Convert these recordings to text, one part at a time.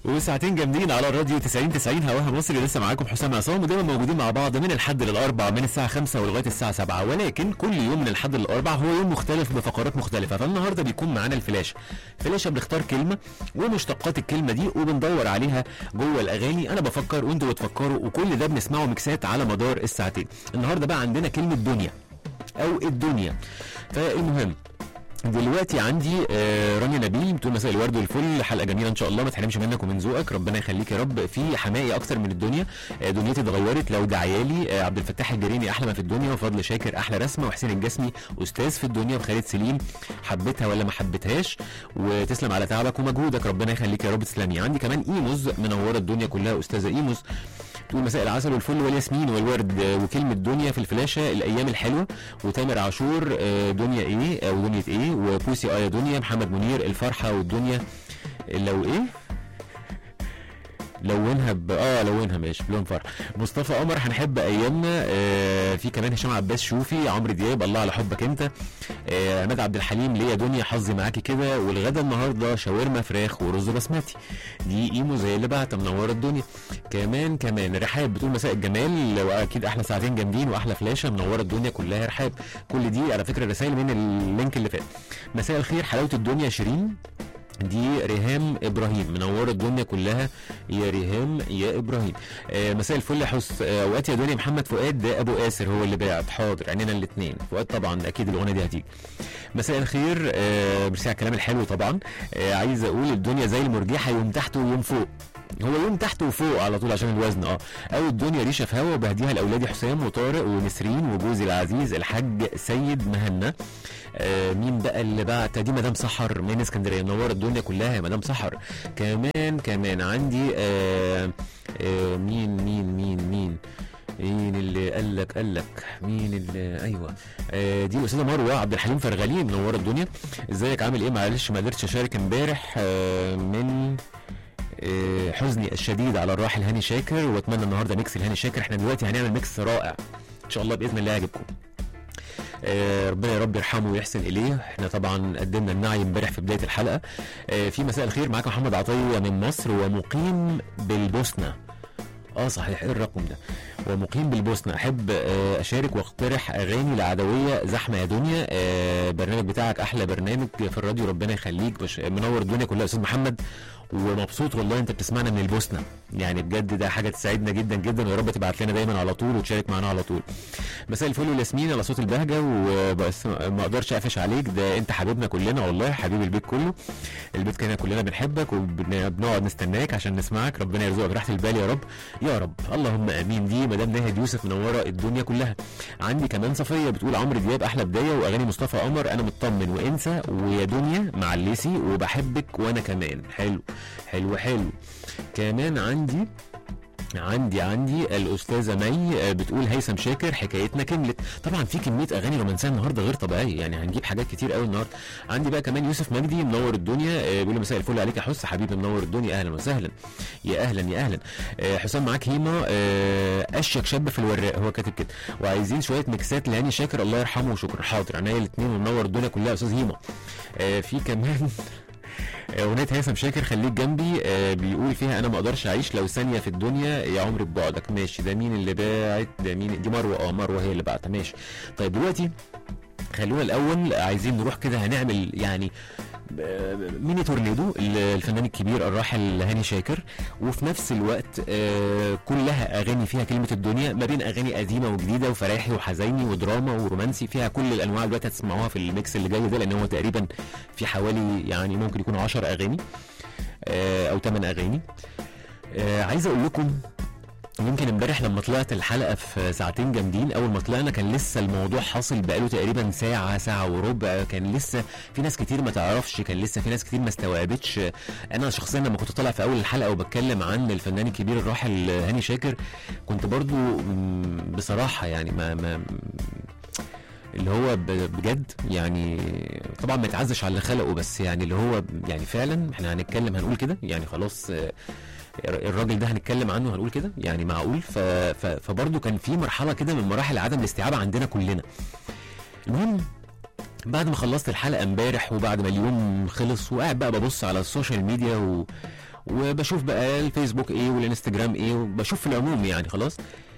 وساعتين جامدين على الراديو 90 90 هواها مصري لسه معاكم حسام عصام ودايما موجودين مع بعض من الحد للاربع من الساعه 5 ولغايه الساعه 7 ولكن كل يوم من الحد للاربع هو يوم مختلف بفقرات مختلفه فالنهارده بيكون معانا الفلاشه فلاشه بنختار كلمه ومشتقات الكلمه دي وبندور عليها جوه الاغاني انا بفكر وانتوا بتفكروا وكل ده بنسمعه ميكسات على مدار الساعتين النهارده بقى عندنا كلمه دنيا او الدنيا فالمهم دلوقتي عندي آه، رانيا نبيل بتقول مساء الورد والفل حلقه جميله ان شاء الله ما تحرمش منك ومن ذوقك ربنا يخليك يا رب في حماقي اكتر من الدنيا آه، دنيتي اتغيرت لو ده عيالي آه، عبد الفتاح الجريني احلى ما في الدنيا وفضل شاكر احلى رسمه وحسين الجسمي استاذ في الدنيا وخالد سليم حبيتها ولا ما حبيتهاش وتسلم على تعبك ومجهودك ربنا يخليك يا رب تسلمي عندي كمان ايموز منوره الدنيا كلها استاذه ايموز تقول مساء العسل والفل والياسمين والورد آه، وكلمه دنيا في الفلاشه الايام الحلوه وتامر عاشور آه، دنيا ايه او دنيا ايه وبوسي ايا دنيا محمد منير الفرحه والدنيا لو ايه لونها ب... اه لونها ماشي بلون فرح مصطفى قمر هنحب ايامنا آه في كمان هشام عباس شوفي عمرو دياب الله على حبك انت آه عماد عبد الحليم ليا دنيا حظي معاكي كده والغدا النهارده شاورما فراخ ورز بسمتي دي ايمو زي اللي بعت منوره الدنيا كمان كمان رحاب بتقول مساء الجمال واكيد احلى ساعتين جامدين واحلى فلاشه منوره الدنيا كلها يا رحاب كل دي على فكره رسائل من اللينك اللي فات مساء الخير حلاوه الدنيا شيرين دي ريهام ابراهيم منوره الدنيا كلها يا ريهام يا ابراهيم آه مساء الفل يا حس آه، اوقات يا دنيا محمد فؤاد ده ابو قاسر هو اللي باعت حاضر عينينا الاثنين فؤاد طبعا اكيد الاغنيه دي هتيجي مساء الخير آه ميرسي على الكلام الحلو طبعا آه عايز اقول الدنيا زي المرجحه يوم تحت ويوم فوق هو يوم تحت وفوق على طول عشان الوزن اه او الدنيا ريشه في هوا وبهديها لاولادي حسام وطارق ونسرين وجوزي العزيز الحاج سيد مهنا آه مين بقى اللي بعت دي مدام سحر من اسكندريه منوره الدنيا كلها يا مدام سحر كمان كمان عندي آه آه مين مين مين مين مين اللي قال لك قال لك مين اللي ايوه آه دي الاستاذه مروه عبد الحليم فرغلي منوره الدنيا ازيك عامل ايه معلش ما قدرتش اشارك امبارح آه من آه، حزني الشديد على الراحل هاني شاكر واتمنى النهارده ميكس الهاني شاكر احنا دلوقتي هنعمل ميكس رائع ان شاء الله باذن الله يعجبكم آه، ربنا يا رب يرحمه ويحسن اليه احنا طبعا قدمنا النعي امبارح في بدايه الحلقه آه، في مساء الخير معاك محمد عطيه من مصر ومقيم بالبوسنه اه صحيح ايه الرقم ده ومقيم بالبوسنه احب آه، اشارك واقترح اغاني العدويه زحمه يا دنيا آه، برنامج بتاعك احلى برنامج في الراديو ربنا يخليك بش منور الدنيا كلها يا استاذ محمد ومبسوط والله انت بتسمعنا من البوسنه يعني بجد ده حاجه تسعدنا جدا جدا ويا رب تبعت لنا دايما على طول وتشارك معانا على طول مساء الفل والياسمين على صوت البهجه وبس ما اقدرش اقفش عليك ده انت حبيبنا كلنا والله حبيب البيت كله البيت كده كلنا بنحبك وبنقعد نستناك عشان نسمعك ربنا يرزقك راحه البال يا رب يا رب اللهم امين دي مدام ناهد يوسف منوره الدنيا كلها عندي كمان صفيه بتقول عمرو دياب احلى بدايه واغاني مصطفى قمر انا مطمن وانسى ويا دنيا مع الليسي وبحبك وانا كمان حلو حلو حلو كمان عندي عندي عندي الاستاذه مي آه، بتقول هيثم شاكر حكايتنا كملت طبعا في كميه اغاني رومانسيه النهارده غير طبيعيه يعني هنجيب حاجات كتير قوي النهارده عندي بقى كمان يوسف مجدي منور الدنيا آه، بيقول لي مساء الفل عليك يا حس حبيبي منور الدنيا اهلا وسهلا يا اهلا يا اهلا آه، حسام معاك هيما آه، اشيك شاب في الوراق هو كاتب كده وعايزين شويه ميكسات لهاني شاكر الله يرحمه وشكرا حاضر عينيا الاثنين ومنور الدنيا كلها يا استاذ هيما آه، في كمان اغنيه هيثم شاكر خليك جنبي آه بيقول فيها انا ما اقدرش اعيش لو ثانيه في الدنيا يا عمري ببعدك ماشي ده مين اللي باعت ده مين دي مروه اه مروه هي اللي بعتها ماشي طيب دلوقتي خلونا الاول عايزين نروح كده هنعمل يعني آه، ميني تورنيدو الفنان الكبير الراحل هاني شاكر وفي نفس الوقت آه، كلها اغاني فيها كلمه الدنيا ما بين اغاني قديمه وجديده وفرايحي وحزيني ودراما ورومانسي فيها كل الانواع دلوقتي هتسمعوها في الميكس اللي جاي ده لان هو تقريبا في حوالي يعني ممكن يكون 10 اغاني آه، او 8 اغاني آه، عايز اقول لكم يمكن امبارح لما طلعت الحلقه في ساعتين جامدين اول ما طلعنا كان لسه الموضوع حاصل بقاله تقريبا ساعه ساعه وربع كان لسه في ناس كتير ما تعرفش كان لسه في ناس كتير ما استوعبتش انا شخصيا لما كنت طالع في اول الحلقه وبتكلم عن الفنان الكبير الراحل هاني شاكر كنت برضو مم، بصراحه يعني ما ما اللي هو ب- بجد يعني طبعا ما يتعزش على اللي خلقه بس يعني اللي هو يعني فعلا احنا هنتكلم هنقول كده يعني خلاص آه، الراجل ده هنتكلم عنه هنقول كده يعني معقول ف... ف... فبرضه كان في مرحله كده من مراحل عدم الاستيعاب عندنا كلنا المهم بعد ما خلصت الحلقه امبارح وبعد ما اليوم خلص وقاعد بقى ببص على السوشيال ميديا و... وبشوف بقى الفيسبوك ايه والانستجرام ايه وبشوف في العموم يعني خلاص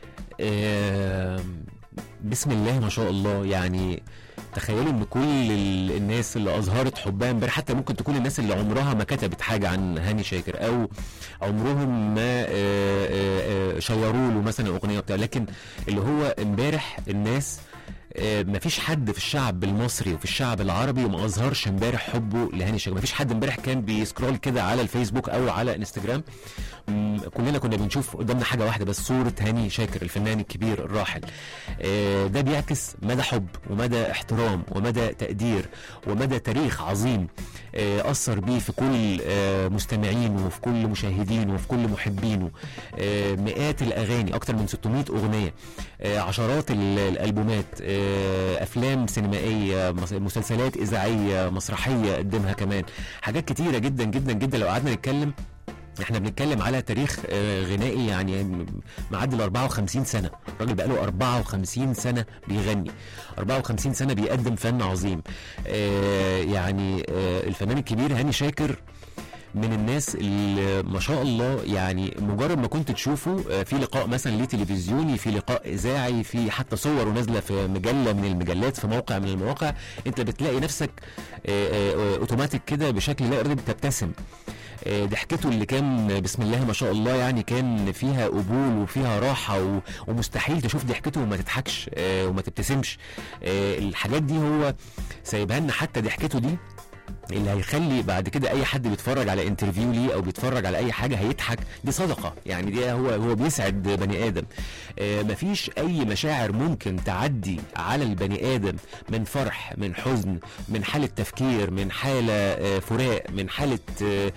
آه بسم الله ما شاء الله يعني تخيلوا ان كل ال- الناس اللي اظهرت حبها امبارح حتى ممكن تكون الناس اللي عمرها ما كتبت حاجه عن هاني شاكر او عمرهم ما آه، آه، آه، شيروا له مثلا اغنيه بتاع لكن اللي هو امبارح الناس آه، مفيش حد في الشعب المصري وفي الشعب العربي ما اظهرش امبارح حبه لهاني شاكر مفيش حد امبارح كان بيسكرول كده على الفيسبوك او على انستجرام مم، كلنا كنا بنشوف قدامنا حاجه واحده بس صوره هاني شاكر الفنان الكبير الراحل آه، ده بيعكس مدى حب ومدى احترام ومدى تقدير ومدى تاريخ عظيم آه، اثر بيه في كل آه، مستمعينه وفي كل مشاهدينه وفي كل محبينه آه، مئات الاغاني اكتر من 600 اغنيه آه، عشرات ال- الالبومات آه، افلام سينمائيه مس- مسلسلات اذاعيه مسرحيه قدمها كمان حاجات كتيره جدا جدا جدا لو قعدنا نتكلم احنا بنتكلم على تاريخ آه، غنائي يعني م- معدي ال 54 سنه الراجل بقاله 54 سنه بيغني 54 سنه بيقدم فن عظيم آه، يعني آه، الفنان الكبير هاني شاكر من الناس اللي ما شاء الله يعني مجرد ما كنت تشوفه آه، في لقاء مثلا ليه تلفزيوني في لقاء اذاعي في حتى صور نازله في مجله من المجلات في موقع من المواقع انت بتلاقي نفسك آه، آه، آه، اوتوماتيك كده بشكل لا ارادي بتبتسم آه، ضحكته اللي كان بسم الله ما شاء الله يعني كان فيها قبول وفيها راحه و- ومستحيل تشوف ضحكته وما تضحكش آه، وما تبتسمش آه، الحاجات دي هو سايبها لنا حتى ضحكته دي اللي هيخلي بعد كده اي حد بيتفرج على انترفيو ليه او بيتفرج على اي حاجه هيضحك دي صدقه يعني دي هو هو بيسعد بني ادم آه مفيش اي مشاعر ممكن تعدي على البني ادم من فرح من حزن من حاله تفكير من حاله آه فراق من حاله آه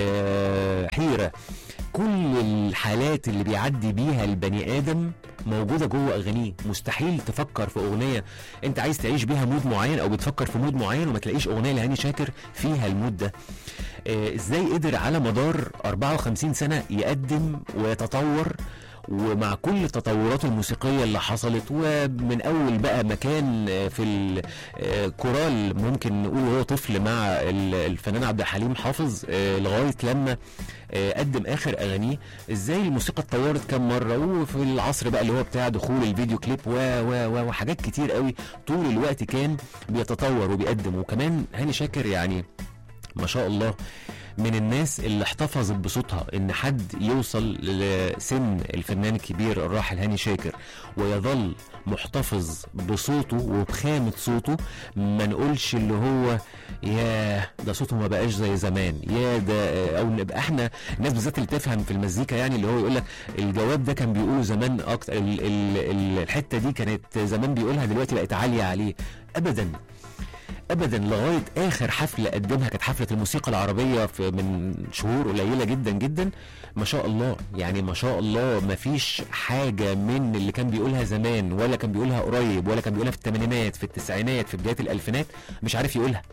آه حيره كل الحالات اللي بيعدي بيها البني ادم موجوده جوه اغانيه مستحيل تفكر في اغنيه انت عايز تعيش بيها مود معين او بتفكر في مود معين وما تلاقيش اغنيه لهاني شاكر فيها المود ده آه، ازاي قدر على مدار 54 سنه يقدم ويتطور ومع كل التطورات الموسيقية اللي حصلت ومن أول بقى مكان آه، في الكورال ممكن نقول وهو طفل مع ال- الفنان عبد الحليم حافظ آه، لغاية لما آه، قدم آخر أغانيه ازاي الموسيقى اتطورت كام مرة وفي العصر بقى اللي هو بتاع دخول الفيديو كليب و و و وحاجات كتير قوي طول الوقت كان بيتطور وبيقدم وكمان هاني شاكر يعني ما شاء الله من الناس اللي احتفظت بصوتها ان حد يوصل لسن الفنان الكبير الراحل هاني شاكر ويظل محتفظ بصوته وبخامة صوته ما نقولش اللي هو ياه ده صوته ما بقاش زي زمان يا ده او نبقى احنا الناس بالذات اللي تفهم في المزيكا يعني اللي هو يقول لك الجواب ده كان بيقوله زمان اكتر ال ال ال الحته دي كانت زمان بيقولها دلوقتي بقت عاليه عليه ابدا ابدا لغايه اخر حفله قدمها كانت حفله الموسيقى العربيه في من شهور قليله جدا جدا ما شاء الله يعني ما شاء الله ما فيش حاجه من اللي كان بيقولها زمان ولا كان بيقولها قريب ولا كان بيقولها في الثمانينات في التسعينات في بدايه الالفينات مش عارف يقولها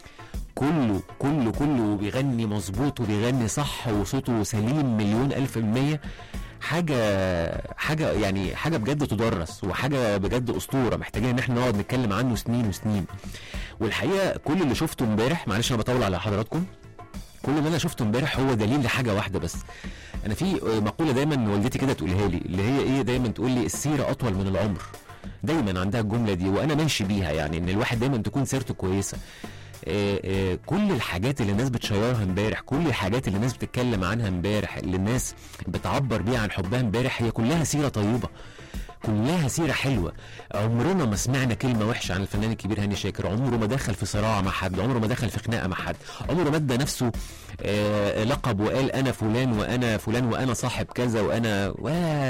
كله كله كله بيغني مظبوط وبيغني صح وصوته سليم مليون الف المية حاجة حاجة يعني حاجة بجد تدرس وحاجة بجد أسطورة محتاجين إن احنا نقعد نتكلم عنه سنين وسنين والحقيقة كل اللي شفته امبارح معلش أنا بطول على حضراتكم كل اللي أنا شفته امبارح هو دليل لحاجة واحدة بس أنا في مقولة دايما والدتي كده تقولها لي اللي هي إيه دايما تقول لي السيرة أطول من العمر دايما عندها الجملة دي وأنا ماشي بيها يعني إن الواحد دايما تكون سيرته كويسة آه، آه، كل الحاجات اللي الناس بتشيرها امبارح كل الحاجات اللي الناس بتتكلم عنها امبارح اللي الناس بتعبر بيها عن حبها امبارح هي كلها سيره طيبه كلها سيره حلوه عمرنا ما سمعنا كلمه وحشه عن الفنان الكبير هاني شاكر عمره ما دخل في صراع مع حد عمره ما دخل في خناقه مع حد عمره ما ادى نفسه آه، لقب وقال انا فلان وانا فلان وانا صاحب كذا وانا و...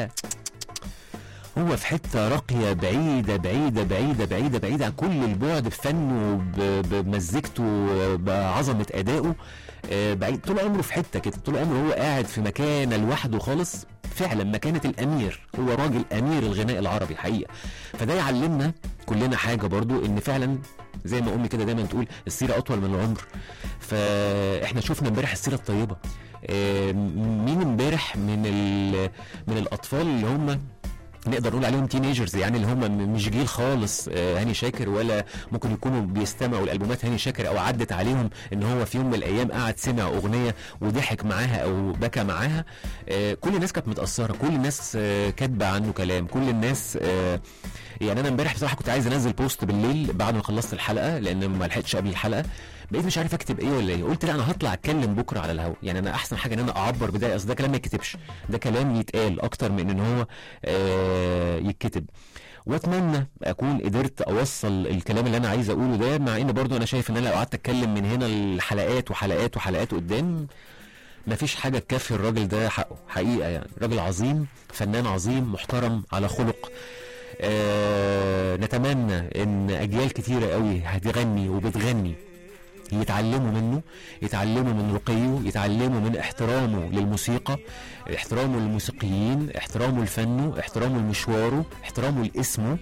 هو في حته راقيه بعيده بعيده بعيده بعيده بعيده عن كل البعد بفنه ب- بمزيكته بعظمه ادائه آه، بعيد طول عمره في حته كده طول عمره هو قاعد في مكانه لوحده خالص فعلا مكانه الامير هو راجل امير الغناء العربي حقيقه فده يعلمنا كلنا حاجه برضو ان فعلا زي ما امي كده دايما تقول السيره اطول من العمر فاحنا شفنا امبارح السيره الطيبه آه، مين امبارح من ال- من الاطفال اللي هم نقدر نقول عليهم تينيجرز يعني اللي هم م- مش جيل خالص آه، هاني شاكر ولا ممكن يكونوا بيستمعوا لالبومات هاني شاكر او عدت عليهم ان هو في يوم من الايام قعد سمع اغنيه وضحك معاها او بكى معاها آه، كل الناس كانت متاثره كل الناس آه، كاتبه عنه كلام كل الناس آه، يعني انا امبارح بصراحه كنت عايز انزل بوست بالليل بعد ما خلصت الحلقه لان ما لحقتش قبل الحلقه بقيت مش عارف اكتب ايه ولا ايه قلت لا انا هطلع اتكلم بكره على الهوا يعني انا احسن حاجه ان انا اعبر بدايه اصل ده كلام ما يتكتبش ده كلام يتقال اكتر من ان هو آه يتكتب واتمنى اكون قدرت اوصل الكلام اللي انا عايز اقوله ده مع ان برضو انا شايف ان انا لو قعدت اتكلم من هنا لحلقات وحلقات وحلقات قدام مفيش حاجه تكفي الراجل ده حقه حقيقه يعني راجل عظيم فنان عظيم محترم على خلق آه نتمنى ان اجيال كتيره قوي هتغني وبتغني يتعلموا منه يتعلموا من رقيه يتعلموا من احترامه للموسيقى احترامه للموسيقيين احترامه لفنه احترامه لمشواره احترامه لاسمه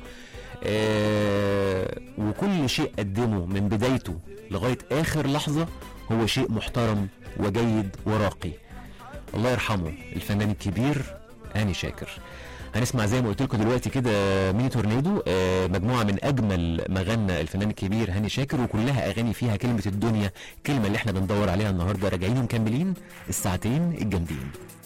آه وكل شيء قدمه من بدايته لغاية آخر لحظة هو شيء محترم وجيد وراقي الله يرحمه الفنان الكبير هاني شاكر هنسمع زي ما قلت لكم دلوقتي كده ميني تورنيدو آه، مجموعه من اجمل ما غنى الفنان الكبير هاني شاكر وكلها اغاني فيها كلمه الدنيا كلمه اللي احنا بندور عليها النهارده راجعين ومكملين الساعتين الجامدين